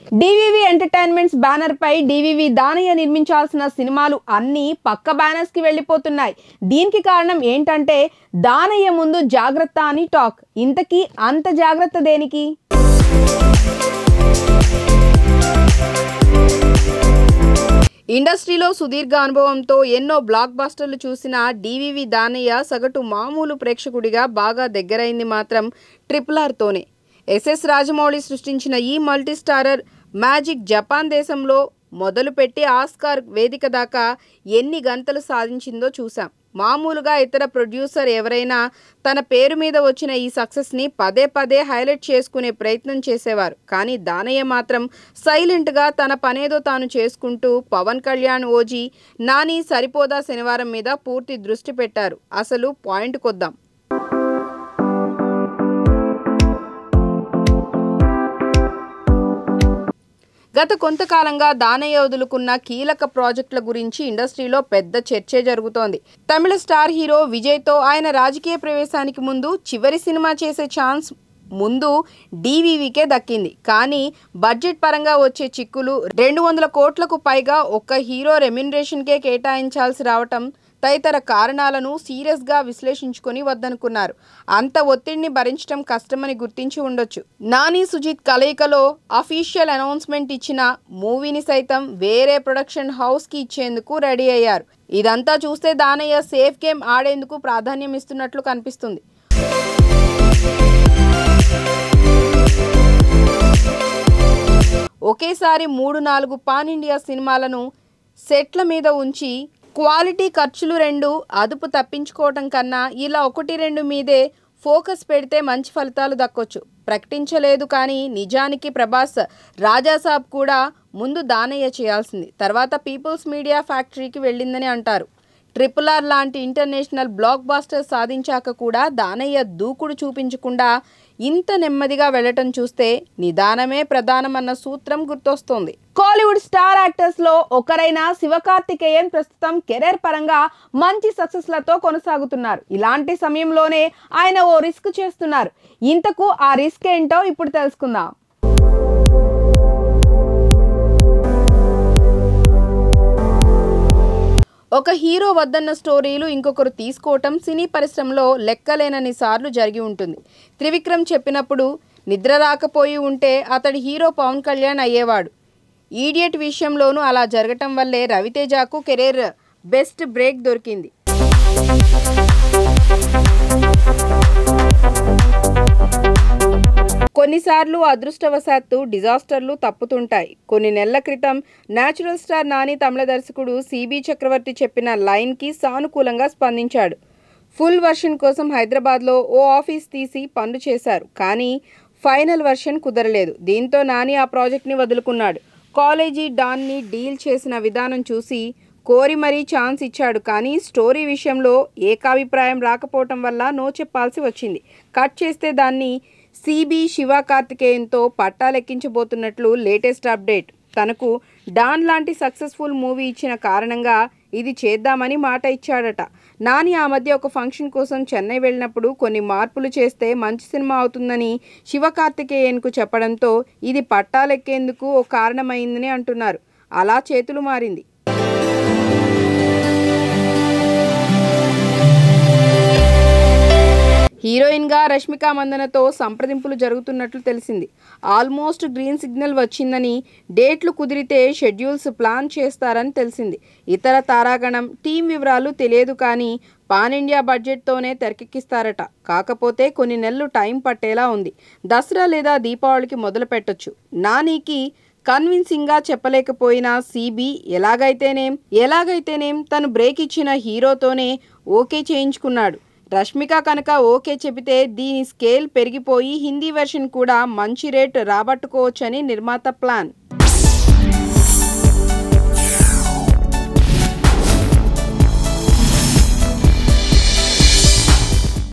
DVV entertainments banner పై DVV Danayya నిర్మించాల్సిన సినిమాలు అన్నీ పక్క బ్యానర్స్ కి వెళ్ళిపోతున్నాయి దీనికి కారణం ఏంటంటే దానయ్య ముందు జాగ్రత్త అని టాక్ ఇంతకీ అంత జాగ్రత్త దేనికి ఇండస్ట్రీలో సుదీర్ఘ అనుభవంతో ఎన్నో బ్లాక్ బస్టర్లు చూసిన డివివి దానయ్య సగటు మామూలు ప్రేక్షకుడిగా బాగా దగ్గరైంది మాత్రం ట్రిపుల్ ఆర్తోనే ఎస్ఎస్ రాజమౌళి సృష్టించిన ఈ మల్టీ స్టారర్ మ్యాజిక్ జపాన్ దేశంలో మొదలుపెట్టి ఆస్కార్ వేదిక దాకా ఎన్ని గంటలు సాధించిందో చూసాం మామూలుగా ఇతర ప్రొడ్యూసర్ ఎవరైనా తన పేరు మీద వచ్చిన ఈ సక్సెస్ని పదే పదే హైలైట్ చేసుకునే ప్రయత్నం చేసేవారు కానీ దానయ్య మాత్రం సైలెంట్గా తన పనేదో తాను చేసుకుంటూ పవన్ కళ్యాణ్ ఓజీ నాని సరిపోదా శనివారం మీద పూర్తి దృష్టి పెట్టారు అసలు పాయింట్ కొద్దాం గత కొంతకాలంగా దానయ్య వదులుకున్న కీలక ప్రాజెక్టుల గురించి ఇండస్ట్రీలో పెద్ద చర్చే జరుగుతోంది తమిళ స్టార్ హీరో విజయ్తో ఆయన రాజకీయ ప్రవేశానికి ముందు చివరి సినిమా చేసే ఛాన్స్ ముందు డీవీవీకే దక్కింది కానీ బడ్జెట్ పరంగా వచ్చే చిక్కులు రెండు వందల కోట్లకు పైగా ఒక్క హీరో రెమ్యునరేషన్కే కేటాయించాల్సి రావటం తదితర కారణాలను సీరియస్గా విశ్లేషించుకొని వద్దనుకున్నారు అంత ఒత్తిడిని భరించడం కష్టమని గుర్తించి ఉండొచ్చు నాని సుజిత్ కలయికలో అఫీషియల్ అనౌన్స్మెంట్ ఇచ్చిన మూవీని సైతం వేరే ప్రొడక్షన్ హౌస్కి ఇచ్చేందుకు రెడీ అయ్యారు ఇదంతా చూస్తే దానయ్య సేఫ్ గేమ్ ఆడేందుకు ప్రాధాన్యం ఇస్తున్నట్లు కనిపిస్తుంది ఒకేసారి మూడు నాలుగు పాన్ ఇండియా సినిమాలను సెట్ల మీద ఉంచి క్వాలిటీ ఖర్చులు రెండు అదుపు తప్పించుకోవటం కన్నా ఇలా ఒకటి రెండు మీదే ఫోకస్ పెడితే మంచి ఫలితాలు దక్కొచ్చు ప్రకటించలేదు కానీ నిజానికి ప్రభాస్ రాజాసాబ్ కూడా ముందు దానయ్య చేయాల్సింది తర్వాత పీపుల్స్ మీడియా ఫ్యాక్టరీకి వెళ్ళిందని అంటారు ట్రిపుల్ ఆర్ లాంటి ఇంటర్నేషనల్ బ్లాక్ బాస్టర్ సాధించాక కూడా దానయ్య దూకుడు చూపించకుండా ఇంత నెమ్మదిగా వెళ్ళటం చూస్తే నిదానమే ప్రధానమన్న సూత్రం గుర్తొస్తోంది కోలీవుడ్ స్టార్ యాక్టర్స్ లో ఒకరైన శివకార్తికేయన్ ప్రస్తుతం కెరీర్ పరంగా మంచి సక్సెస్ లతో కొనసాగుతున్నారు ఇలాంటి సమయంలోనే ఆయన ఓ రిస్క్ చేస్తున్నారు ఇంతకు ఆ రిస్క్ ఏంటో ఇప్పుడు తెలుసుకుందాం ఒక హీరో వద్దన్న స్టోరీలు ఇంకొకరు తీసుకోవటం సినీ పరిశ్రమలో లెక్కలేనన్ని సార్లు జరిగి ఉంటుంది త్రివిక్రమ్ చెప్పినప్పుడు నిద్ర రాకపోయి ఉంటే అతడి హీరో పవన్ కళ్యాణ్ అయ్యేవాడు ఈడియట్ విషయంలోనూ అలా జరగటం వల్లే రవితేజకు కెరీర్ బెస్ట్ బ్రేక్ దొరికింది కొన్నిసార్లు అదృష్టవశాత్తు డిజాస్టర్లు తప్పుతుంటాయి కొన్ని నెలల క్రితం న్యాచురల్ స్టార్ నాని తమిళ దర్శకుడు సిబి చక్రవర్తి చెప్పిన లైన్కి సానుకూలంగా స్పందించాడు ఫుల్ వర్షన్ కోసం హైదరాబాద్లో ఓ ఆఫీస్ తీసి పనులు చేశారు కానీ ఫైనల్ వర్షన్ కుదరలేదు దీంతో నాని ఆ ప్రాజెక్ట్ని వదులుకున్నాడు కాలేజీ డాన్ని డీల్ చేసిన విధానం చూసి కోరి మరీ ఛాన్స్ ఇచ్చాడు కానీ స్టోరీ విషయంలో ఏకాభిప్రాయం రాకపోవటం వల్ల నో చెప్పాల్సి వచ్చింది కట్ చేస్తే దాన్ని సిబి శివ కార్తికేయన్తో పట్టాలెక్కించబోతున్నట్లు లేటెస్ట్ అప్డేట్ తనకు డాన్ లాంటి సక్సెస్ఫుల్ మూవీ ఇచ్చిన కారణంగా ఇది చేద్దామని మాట ఇచ్చాడట నాని ఆ మధ్య ఒక ఫంక్షన్ కోసం చెన్నై వెళ్ళినప్పుడు కొన్ని మార్పులు చేస్తే మంచి సినిమా అవుతుందని శివకార్తికేయన్కు చెప్పడంతో ఇది పట్టాలెక్కేందుకు ఓ కారణమైందని అంటున్నారు అలా చేతులు మారింది హీరోయిన్గా రష్మిక మందనతో సంప్రదింపులు జరుగుతున్నట్లు తెలిసింది ఆల్మోస్ట్ గ్రీన్ సిగ్నల్ వచ్చిందని డేట్లు కుదిరితే షెడ్యూల్స్ ప్లాన్ చేస్తారని తెలిసింది ఇతర తారాగణం టీం వివరాలు తెలియదు కానీ పాన్ ఇండియా బడ్జెట్తోనే తెరకెక్కిస్తారట కాకపోతే కొన్ని నెలలు టైం పట్టేలా ఉంది దసరా లేదా దీపావళికి మొదలు పెట్టొచ్చు నానికి కన్విన్సింగ్గా చెప్పలేకపోయినా సిబి ఎలాగైతేనేం ఎలాగైతేనేం తను బ్రేక్ ఇచ్చిన హీరోతోనే ఓకే చేయించుకున్నాడు రష్మిక కనుక ఓకే చెబితే దీని స్కేల్ పెరిగిపోయి హిందీ వెర్షన్ కూడా మంచి రేట్ రాబట్టుకోవచ్చని నిర్మాత ప్లాన్